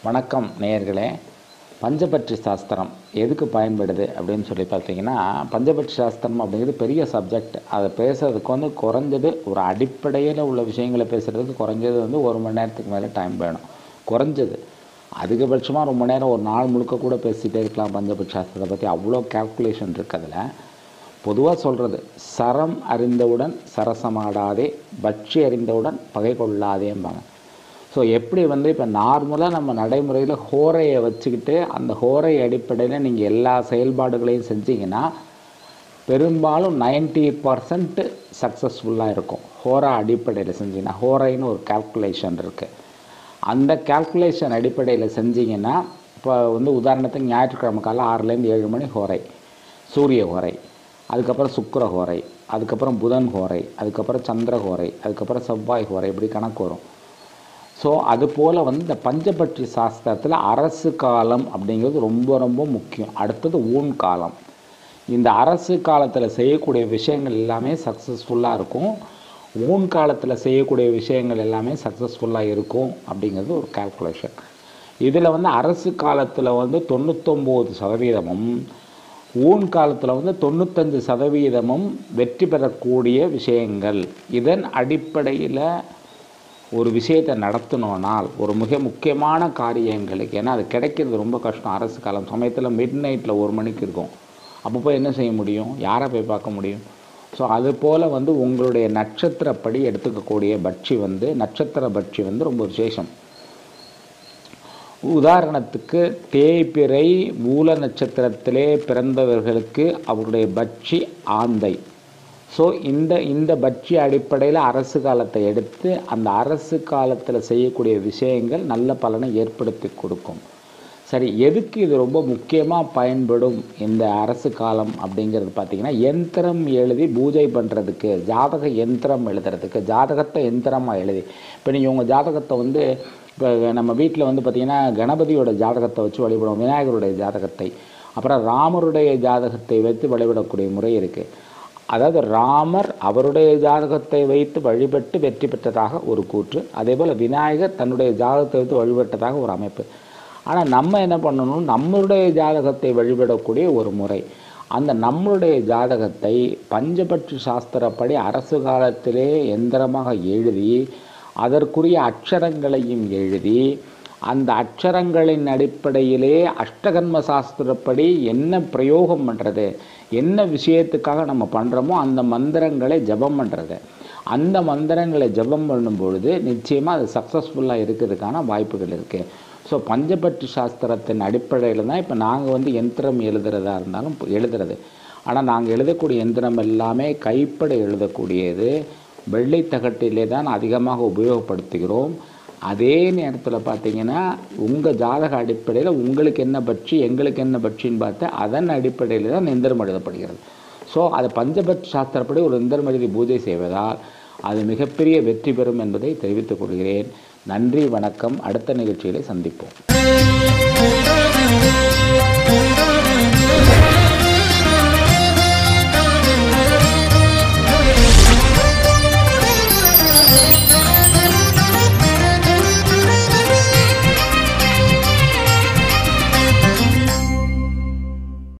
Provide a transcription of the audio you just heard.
வணக்கம் நேயர்களே பஞ்சபட்சி சாஸ்திரம் எதுக்கு பயன்படுது அப்படின்னு சொல்லி பார்த்தீங்கன்னா பஞ்சபட்சி சாஸ்திரம் அப்படிங்கிறது பெரிய சப்ஜெக்ட் அதை பேசுறதுக்கு வந்து குறைஞ்சது ஒரு அடிப்படையில் உள்ள விஷயங்களை பேசுகிறதுக்கு குறைஞ்சது வந்து ஒரு மணி நேரத்துக்கு மேலே டைம் வேணும் குறைஞ்சது அதிகபட்சமாக ரொம்ப நேரம் ஒரு நாள் முழுக்க கூட பேசிகிட்டே இருக்கலாம் பஞ்சபட்சி சாஸ்திரத்தை பற்றி அவ்வளோ கேல்குலேஷன் இருக்குது அதில் பொதுவாக சொல்கிறது சரம் அறிந்தவுடன் சரசமாடாதே பட்சி அறிந்தவுடன் பகை கொள்ளாதேம்பாங்க ஸோ எப்படி வந்து இப்போ நார்மலாக நம்ம நடைமுறையில் ஹோரையை வச்சுக்கிட்டு அந்த ஹோரை அடிப்படையில் நீங்கள் எல்லா செயல்பாடுகளையும் செஞ்சீங்கன்னா பெரும்பாலும் நைன்ட்டி பர்சன்ட் சக்ஸஸ்ஃபுல்லாக இருக்கும் ஹோரா அடிப்படையில் செஞ்சீங்கன்னா ஹோரைன்னு ஒரு கால்குலேஷன் இருக்குது அந்த கால்குலேஷன் அடிப்படையில் செஞ்சீங்கன்னா இப்போ வந்து உதாரணத்துக்கு ஞாயிற்றுக்கிழமை காலைல ஆறுலேருந்து ஏழு மணி ஹோரை சூரிய ஹோரை அதுக்கப்புறம் சுக்கிர ஹோரை அதுக்கப்புறம் புதன் ஹோரை அதுக்கப்புறம் சந்திர ஹோரை அதுக்கப்புறம் செவ்வாய் ஹோரை இப்படி கணக்கு வரும் ஸோ அதுபோல் வந்து இந்த பஞ்சபட்சி சாஸ்திரத்தில் அரசு காலம் அப்படிங்கிறது ரொம்ப ரொம்ப முக்கியம் அடுத்தது ஊன் காலம் இந்த அரசு காலத்தில் செய்யக்கூடிய விஷயங்கள் எல்லாமே சக்ஸஸ்ஃபுல்லாக இருக்கும் ஊன் காலத்தில் செய்யக்கூடிய விஷயங்கள் எல்லாமே சக்ஸஸ்ஃபுல்லாக இருக்கும் அப்படிங்கிறது ஒரு கால்குலேஷன் இதில் வந்து அரசு காலத்தில் வந்து தொண்ணூத்தொம்பது சதவீதமும் ஊன் காலத்தில் வந்து தொண்ணூத்தஞ்சு சதவீதமும் வெற்றி பெறக்கூடிய விஷயங்கள் இதன் அடிப்படையில் ஒரு விஷயத்தை நடத்தணும்னால் ஒரு மிக முக்கியமான காரியங்களுக்கு ஏன்னா அது கிடைக்கிறது ரொம்ப கஷ்டம் அரசு காலம் சமயத்தில் மிட் நைட்டில் ஒரு மணிக்கு இருக்கும் அப்போ போய் என்ன செய்ய முடியும் யாரை போய் பார்க்க முடியும் ஸோ அது போல் வந்து உங்களுடைய நட்சத்திரப்படி எடுத்துக்கக்கூடிய பட்சி வந்து நட்சத்திர பட்சி வந்து ரொம்ப விசேஷம் உதாரணத்துக்கு தேய்பிறை மூல நட்சத்திரத்திலே பிறந்தவர்களுக்கு அவருடைய பட்சி ஆந்தை ஸோ இந்த இந்த பட்சி அடிப்படையில் அரசு காலத்தை எடுத்து அந்த அரசு காலத்தில் செய்யக்கூடிய விஷயங்கள் நல்ல பலனை ஏற்படுத்தி கொடுக்கும் சரி எதுக்கு இது ரொம்ப முக்கியமாக பயன்படும் இந்த அரசு காலம் அப்படிங்கிறது பார்த்திங்கன்னா யந்திரம் எழுதி பூஜை பண்ணுறதுக்கு ஜாதக யந்திரம் எழுதுறதுக்கு ஜாதகத்தை யந்திரமாக எழுதி இப்போ நீங்கள் உங்கள் ஜாதகத்தை வந்து இப்போ நம்ம வீட்டில் வந்து பார்த்திங்கன்னா கணபதியோட ஜாதகத்தை வச்சு வழிபடுவோம் விநாயகருடைய ஜாதகத்தை அப்புறம் ராமருடைய ஜாதகத்தை வைத்து வழிபடக்கூடிய முறை இருக்குது அதாவது ராமர் அவருடைய ஜாதகத்தை வைத்து வழிபட்டு வெற்றி பெற்றதாக ஒரு கூற்று அதே போல் விநாயகர் தன்னுடைய ஜாதகத்தை வைத்து வழிபட்டதாக ஒரு அமைப்பு ஆனால் நம்ம என்ன பண்ணணும் நம்மளுடைய ஜாதகத்தை வழிபடக்கூடிய ஒரு முறை அந்த நம்மளுடைய ஜாதகத்தை பஞ்சபட்சி சாஸ்திரப்படி அரசு காலத்திலே எந்திரமாக எழுதி அதற்குரிய அக்ஷரங்களையும் எழுதி அந்த அக்ஷரங்களின் அடிப்படையிலே அஷ்டகர்ம சாஸ்திரப்படி என்ன பிரயோகம் பண்ணுறது என்ன விஷயத்துக்காக நம்ம பண்ணுறோமோ அந்த மந்திரங்களை ஜபம் பண்ணுறது அந்த மந்திரங்களை ஜபம் பண்ணும் பொழுது நிச்சயமாக அது சக்ஸஸ்ஃபுல்லாக இருக்கிறதுக்கான வாய்ப்புகள் இருக்குது ஸோ பஞ்சபட்சி சாஸ்திரத்தின் அடிப்படையில் தான் இப்போ நாங்கள் வந்து யந்திரம் எழுதுறதா இருந்தாலும் எழுதுறது ஆனால் நாங்கள் எழுதக்கூடிய யந்திரம் எல்லாமே கைப்பட எழுதக்கூடியது வெள்ளை தகட்டிலே தான் அதிகமாக உபயோகப்படுத்துகிறோம் அதே நேரத்தில் பார்த்தீங்கன்னா உங்கள் ஜாதக அடிப்படையில் உங்களுக்கு என்ன பட்சி எங்களுக்கு என்ன பட்சின்னு பார்த்து அதன் அடிப்படையில் தான் எந்திரம் எழுதப்படுகிறது ஸோ அது பஞ்சபட்ச சாஸ்திரப்படி ஒரு எந்திரம் எழுதி பூஜை செய்வதால் அது மிகப்பெரிய வெற்றி பெறும் என்பதை தெரிவித்துக் கொள்கிறேன் நன்றி வணக்கம் அடுத்த நிகழ்ச்சிகளை சந்திப்போம்